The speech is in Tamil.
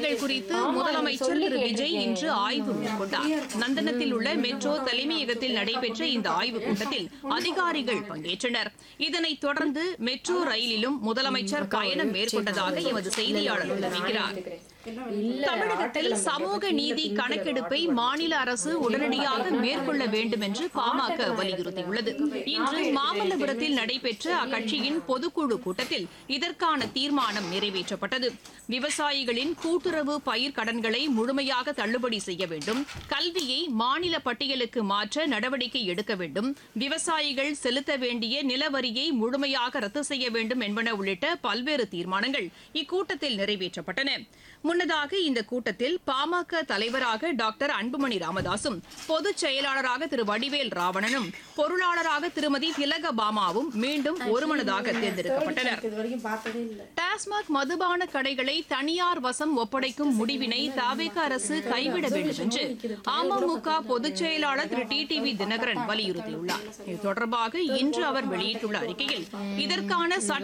திட்டங்கள் குறித்து முதலமைச்சர் திரு விஜய் இன்று ஆய்வு மேற்கொண்டார் நந்தனத்தில் உள்ள மெட்ரோ தலைமையகத்தில் நடைபெற்ற இந்த ஆய்வுக் கூட்டத்தில் அதிகாரிகள் பங்கேற்றனர் இதனைத் தொடர்ந்து மெட்ரோ ரயிலிலும் முதலமைச்சர் பயணம் மேற்கொண்டதாக எமது செய்தியாளர் தெரிவிக்கிறார் தமிழகத்தில் சமூக நீதி கணக்கெடுப்பை மாநில அரசு உடனடியாக மேற்கொள்ள வேண்டும் என்று பாமக வலியுறுத்தியுள்ளது இன்று மாமல்லபுரத்தில் நடைபெற்ற அக்கட்சியின் பொதுக்குழு கூட்டத்தில் இதற்கான தீர்மானம் நிறைவேற்றப்பட்டது விவசாயிகளின் கூட்டுறவு பயிர் கடன்களை முழுமையாக தள்ளுபடி செய்ய வேண்டும் கல்வியை மாநில பட்டியலுக்கு மாற்ற நடவடிக்கை எடுக்க வேண்டும் விவசாயிகள் செலுத்த வேண்டிய நிலவரியை முழுமையாக ரத்து செய்ய வேண்டும் என்பன உள்ளிட்ட பல்வேறு தீர்மானங்கள் இக்கூட்டத்தில் நிறைவேற்றப்பட்டன முன்னதாக இந்த கூட்டத்தில் பாமக தலைவராக டாக்டர் அன்புமணி ராமதாசும் பொதுச் செயலாளராக திரு வடிவேல் ராவணனும் பொருளாளராக திருமதி திலக பாமாவும் மீண்டும் ஒருமனதாக தேர்ந்தெடுக்கப்பட்டனர் இது வரைக்கும் பார்த்ததே இல்லை டாஸ்மாக் மதுபான கடைகளை தனியார் வசம் ஒப்படைக்கும் முடிவினை தாவேக அரசு கைவிட வேண்டும் என்று அமமுக பொதுச் செயலாளர் திரு டி டிவி தினகரன் வலியுறுத்தியுள்ளார் இது தொடர்பாக இன்று அவர் வெளியிட்டுள்ள அறிக்கையில் இதற்கான சட்ட